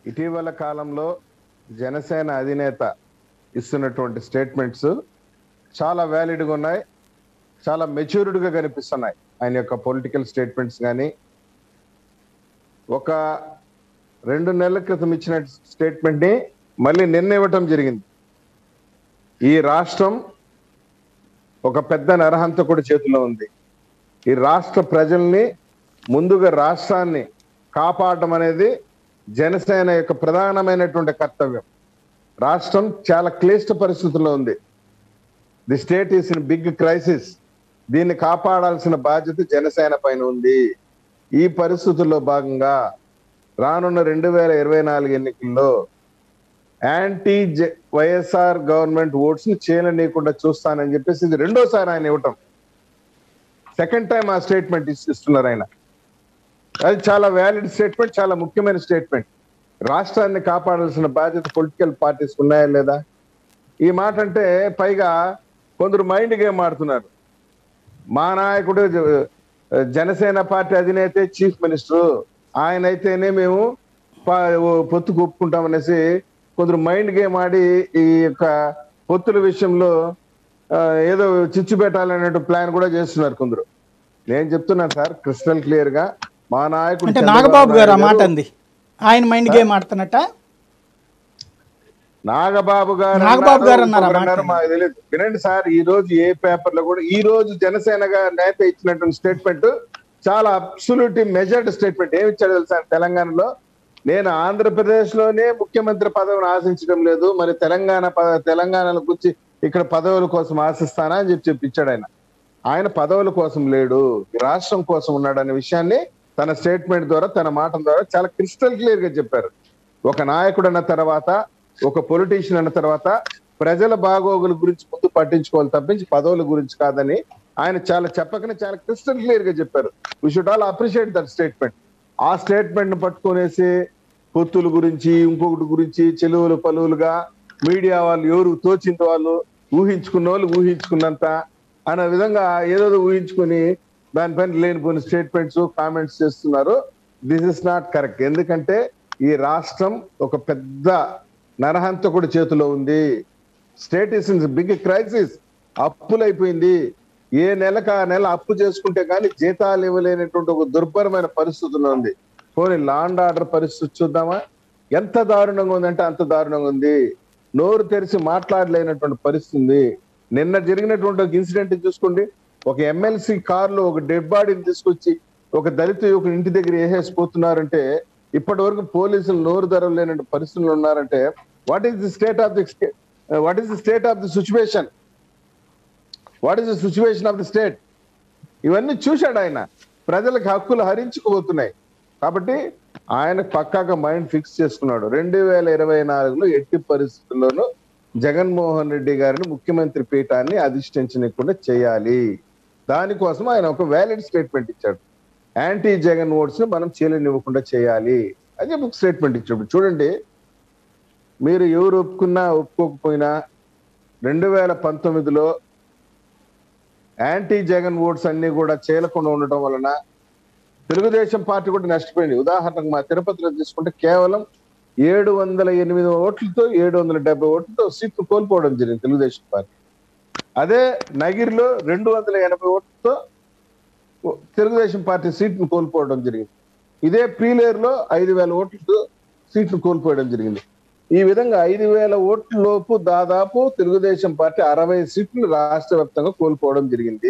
ఇటీవల కాలంలో జనసేన అధినేత ఇస్తున్నటువంటి స్టేట్మెంట్స్ చాలా వ్యాలిడ్గా ఉన్నాయి చాలా మెచ్యూర్డ్గా కనిపిస్తున్నాయి ఆయన యొక్క పొలిటికల్ స్టేట్మెంట్స్ కానీ ఒక రెండు నెలల క్రితం ఇచ్చిన స్టేట్మెంట్ని మళ్ళీ నిన్న ఇవ్వటం జరిగింది ఈ రాష్ట్రం ఒక పెద్ద నరహంతకుడి చేతిలో ఉంది ఈ రాష్ట్ర ప్రజల్ని ముందుగా రాష్ట్రాన్ని కాపాడటం అనేది జనసేన యొక్క ప్రధానమైనటువంటి కర్తవ్యం రాష్ట్రం చాలా క్లిష్ట పరిస్థితుల్లో ఉంది the state is in big crisis దీన్ని కాపాడాల్సిన బాధ్యత జనసేన పైన ఉంది ఈ పరిస్థితుల్లో భాగంగా రానున్న రెండు వేల ఇరవై నాలుగు ఎన్నికల్లో యాంటీ జె- వైఎస్ఆర్ గవర్నమెంట్ ఓట్స్ ని చేయనీయకుండా చూస్తానని చెప్పేసి ఇది రెండోసారి ఆయన ఇవ్వటం సెకండ్ టైం ఆ స్టేట్మెంట్ ఇస్తున్నారు ఆయన అది చాలా వ్యాలిడ్ స్టేట్మెంట్ చాలా ముఖ్యమైన స్టేట్మెంట్ రాష్ట్రాన్ని కాపాడాల్సిన బాధ్యత పొలిటికల్ పార్టీస్ ఉన్నాయా లేదా ఈ మాట అంటే పైగా కొందరు మైండ్ గేమ్ ఆడుతున్నారు మా నాయకుడు జ- జనసేన పార్టీ అధినేతే చీఫ్ మినిస్టర్ ఆయన అయితేనే మేము పా- ఓ పొత్తు ఒప్పుకుంటాం అనేసి కొందరు మైండ్ గేమ్ ఆడి ఈ యొక్క పొత్తుల విషయంలో ఆ, ఏదో చిచ్చు పెట్టాలనే ప్లాన్ కూడా చేస్తున్నారు కొందరు నేను చెప్తున్నాను సార్ క్రిస్టల్ క్లియర్ గా మా నాయకుడు అంటే చంద్రబాబు నాగబాబు గారు ఆ నాయుడు మాట అంది ఆయన మైండ్ గేమ్ ఆడుతున్నట్ట నాగబాబు గారు నాగబాబు గారు అన్నారు ఆ ఇంకొకరు మాట. అన్నారు, మాకు తెలియదు వినండి సార్ ఈ రోజు ఏ పేపర్ లో కూడా ఈ రోజు జనసేన గా- నేత ఇచ్చినటువంటి స్టేట్మెంట్ చాలా అబ్సల్యూట్ మెజర్డ్ స్టేట్మెంట్ ఏమి ఇచ్చాడు తెలుసా తెలంగాణలో నేను ఆంధ్రప్రదేశ్ లోనే ముఖ్యమంత్రి పదవిని ఆశించడం లేదు మరి తెలంగాణ ప- తెలంగాణలో గురించి ఇక్కడ పదవుల కోసం ఆశిస్తానా అని చెప్పి చెప్పించాడు ఆయన ఆయన పదవుల కోసం లేడు ఈ రాష్ట్రం కోసం ఉన్నాడు అనే విషయాన్ని తన స్టేట్మెంట్ ద్వారా తన మాటల ద్వారా చాలా క్రిస్టల్ క్లియర్ గా చెప్పారు ఒక నాయకుడు అన్న తర్వాత ఒక పొలిటీషియన్ అన్న తర్వాత ప్రజల బాగోగుల గురించి ముందు పట్టించుకోవాలి తప్పించి పదవుల గురించి కాదని ఆయన చాలా చెప్పకనే చాలా క్రిస్టల్ క్లియర్ గా చెప్పారు we should all appreciate that statement ఆ స్టేట్మెంట్ ని పట్టుకునేసి పొత్తుల గురించి ఇంకొకటి గురించి చెలువులు పలువులుగా మీడియా వాళ్ళు ఎవరు తోచింది వాళ్ళు ఊహించుకున్న వాళ్ళు ఊహించుకున్నంత అనే విధంగా ఏదో ఊహించుకొని దానిపైన లేనిపోయిన స్టేట్మెంట్స్ కామెంట్స్ చేస్తున్నారు దిస్ ఇస్ నాట్ కరెక్ట్ ఎందుకంటే ఈ రాష్ట్రం ఒక పెద్ద నరహంతకుడి చేతిలో ఉంది state is in big crisis అప్పులైపోయింది ఏ నెలకు ఆ నెల అప్పు చేసుకుంటే కానీ జీతాలు ఇవ్వలేనటువంటి ఒక దుర్భరమైన పరిస్థితుల్లో ఉంది పోనీ లాండ్ ఆర్డర్ పరిస్థితి చూద్దామా ఎంత దారుణంగా ఉందంటే అంత దారుణంగా ఉంది నోరు తెరిచి మాట్లాడలేనటువంటి పరిస్థితి ఉంది నిన్న జరిగినటువంటి ఒక ఇన్సిడెంట్ చూసుకోండి ఒక ఎమ్మెల్సీ కారులో ఒక డెడ్ బాడీని తీసుకొచ్చి ఒక దళిత యువకుని ఇంటి దగ్గర వేసేసి పోతున్నారంటే ఇప్పటి వరకు పోలీసులు నోరు ధరలేని పరిస్థితులు ఉన్నారంటే what is the state of the what is the state of the situation what is the situation of the state ఇవన్నీ చూశాడు ఆయన ప్రజలకు హక్కులు హరించుకుపోతున్నాయి కాబట్టి ఆయన పక్కాగా మైండ్ ఫిక్స్ చేసుకున్నాడు రెండు వేల ఇరవై నాలుగులో ఎట్టి పరిస్థితుల్లోనూ జగన్మోహన్ రెడ్డి గారిని ముఖ్యమంత్రి పీఠాన్ని అధిష్ఠించకుండా చేయాలి దానికోసం ఆయన ఒక వ్యాలిడ్ స్టేట్మెంట్ ఇచ్చాడు యాంటీ జగన్ ఓట్స్ ని మనం చేయలేనివ్వకుండా చేయాలి అని చెప్పి ఒక స్టేట్మెంట్ ఇచ్చాడు చూడండి మీరు ఎవరు ఒప్పుకున్నా ఒప్పుకోకపోయినా రెండు వేల పంతొమ్మిదిలో యాంటీ జగన్ ఓట్స్ అన్ని కూడా చేయకుండా ఉండటం వలన తెలుగుదేశం పార్టీ కూడా నష్టపోయింది ఉదాహరణకు మా తిరుపతిలో తీసుకుంటే కేవలం ఏడు వందల ఎనిమిది ఓట్లతో ఏడు వందల డెబ్బై ఓట్లతో సీట్లు కోల్పోవడం జరిగింది తెలుగుదేశం పార్టీ అదే నగిరిలో రెండు వందల ఎనభై ఓట్లతో తెలుగుదేశం పార్టీ సీట్ను కోల్పోవడం జరిగింది ఇదే ప్రీలేరులో ఐదు వేల ఓట్లతో సీట్లు కోల్పోవడం జరిగింది ఈ విధంగా ఐదు వేల ఓట్ల లోపు దాదాపు తెలుగుదేశం పార్టీ అరవై సీట్లు రాష్ట్ర వ్యాప్తంగా కోల్పోవడం జరిగింది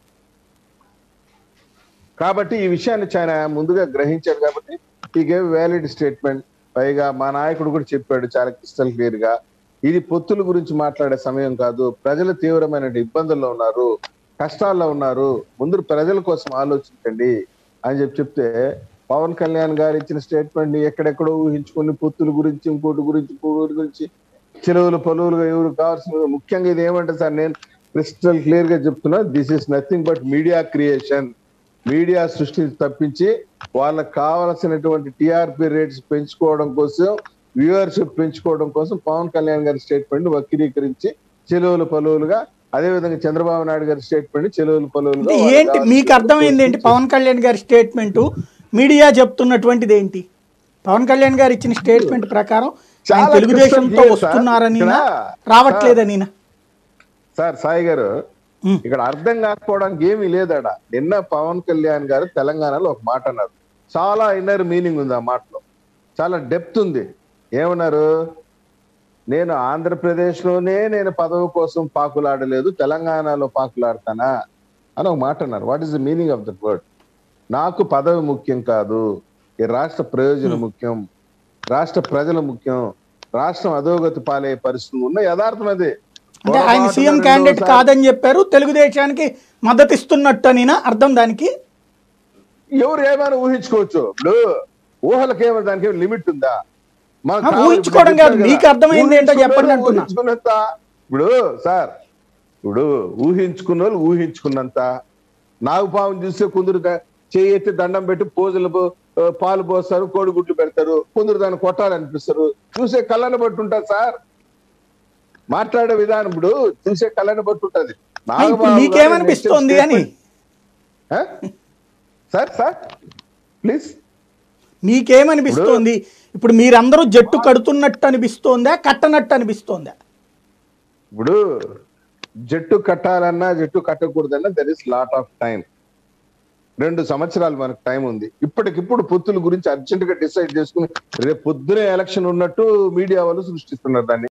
కాబట్టి ఈ విషయాన్ని చాలా ముందుగా గ్రహించాడు కాబట్టి ఈ గేవ్ వ్యాలిడ్ స్టేట్మెంట్ పైగా మా నాయకుడు కూడా చెప్పాడు చాలా క్రిస్టల్ క్లియర్ గా ఇది పొత్తుల గురించి మాట్లాడే సమయం కాదు ప్రజలు తీవ్రమైన ఇబ్బందుల్లో ఉన్నారు కష్టాల్లో ఉన్నారు ముందు ప్రజల కోసం ఆలోచించండి అని చెప్పి చెప్తే పవన్ కళ్యాణ్ గారు ఇచ్చిన స్టేట్మెంట్ ని ఎక్కడెక్కడో ఊహించుకుని పొత్తుల గురించి ఇంకోటి గురించి ఇంకోటి గురించి చెరువులు పలువులుగా ఎవరు కావాల్సిన ముఖ్యంగా ఇది ఏమంటే సార్ నేను క్రిస్టల్ క్లియర్ గా చెప్తున్నా this is nothing but media creation media సృష్టి తప్పించి వాళ్ళకి కావలసినటువంటి టిఆర్పి రేట్స్ పెంచుకోవడం కోసం వ్యూవర్షిప్ పెంచుకోవడం కోసం పవన్ కళ్యాణ్ గారి స్టేట్మెంట్ వక్రీకరించి చెలువులు పలువులుగా అదే విధంగా చంద్రబాబు నాయుడు గారి స్టేట్మెంట్ చెలువులు పలువులుగా అంటే వాళ్ళకి ఏంటి మీకు కావాల్సిన అర్థమైంది ఏంటి పవన్ కళ్యాణ్ గారి స్టేట్మెంట్ మీడియా చెప్తున్నటువంటిది ఏంటి పవన్ కళ్యాణ్ గారు ఇచ్చిన స్టేట్మెంట్ ప్రకారం ఆయన చాలా తెలుగుదేశంతో crystal clear, వస్తున్నారని సార్. రావట్లేదని సార్ సాయి గారు ఉమ్. ఇక్కడ అర్థం కాకపోవడానికి ఏమీ లేదడ నిన్న పవన్ కళ్యాణ్ గారు తెలంగాణలో ఒక మాట అన్నారు చాలా ఇన్నర్ మీనింగ్ ఉంది ఆ మాటలో చాలా డెప్త్ ఉంది ఏమన్నారు నేను ఆంధ్రప్రదేశ్ లోనే నేను పదవి కోసం పాకులాడలేదు తెలంగాణలో పాకులాడతానా అని ఒక మాట అన్నారు what is the meaning of that word నాకు పదవి ముఖ్యం కాదు ఈ రాష్ట్ర ప్రయోజనం ముఖ్యం రాష్ట్ర ప్రజలు ముఖ్యం రాష్ట్రం అధోగతి పాలే పరిస్థితి ఉన్న యథార్థం అదే అంటే ఆయన సీఎం పొరపాటున క్యాండిడేట్ రెండోసారి- కాదని చెప్పారు తెలుగుదేశానికి మద్దతు ఇస్తున్నట్టు అనినా అర్థం దానికి ఎవరు ఏమైనా ఊహించుకోవచ్చు ఇప్పుడు ఊహలకి ఏమైనా దానికి లిమిట్ ఉందా మనకు ఆ, కావాలి ఊహించుకోవడం ఇప్పుడు కాదు. చెప్పారు మీకు కదా. అర్థమైంది ఏంటో ఊహించుకున్న చెప్పండి వాళ్ళు అంటున్నా. ఊహించుకున్నంత ఇప్పుడు సార్ ఇప్పుడు ఊహించుకున్న వాళ్ళు ఊహించుకున్నంత నాగుపాము చూస్తే కొందరు ద- చేయి ఎత్తి దండం పెట్టి పోజులు పో- ఆ, పాలు పోస్తారు కోడిగుడ్లు పెడతారు కొందరు దాన్ని కొట్టాలనిపిస్తారు చూసే కళ్ళని బట్టి ఉంటుంది సార్ మాట్లాడే విధానం ఇప్పుడు చూసే కళ్ళని బట్టి ఉంటది ఇప్పుడు నాగబాబు గారు మీకేమనిపిస్తోంది next అని statement- ఆ? సార్ సార్ ప్లీజ్ మీకేమనిపిస్తోంది ఇప్పుడు మీరందరూ జట్టు కడుతున్నట్టు అనిపిస్తోందా కట్టనట్టు అనిపిస్తోందా ఇప్పుడు జట్టు కట్టాలన్నా జట్టు కట్టకూడదన్నా there is lot of time రెండు సంవత్సరాలు మనకు టైం ఉంది ఇప్పటికిప్పుడు పొత్తుల గురించి అర్జెంట్ గా డిసైడ్ చేసుకుని రేపు పొద్దునే ఎలక్షన్ ఉన్నట్టు మీడియా వాళ్ళు సృష్టిస్తున్నారు దాన్ని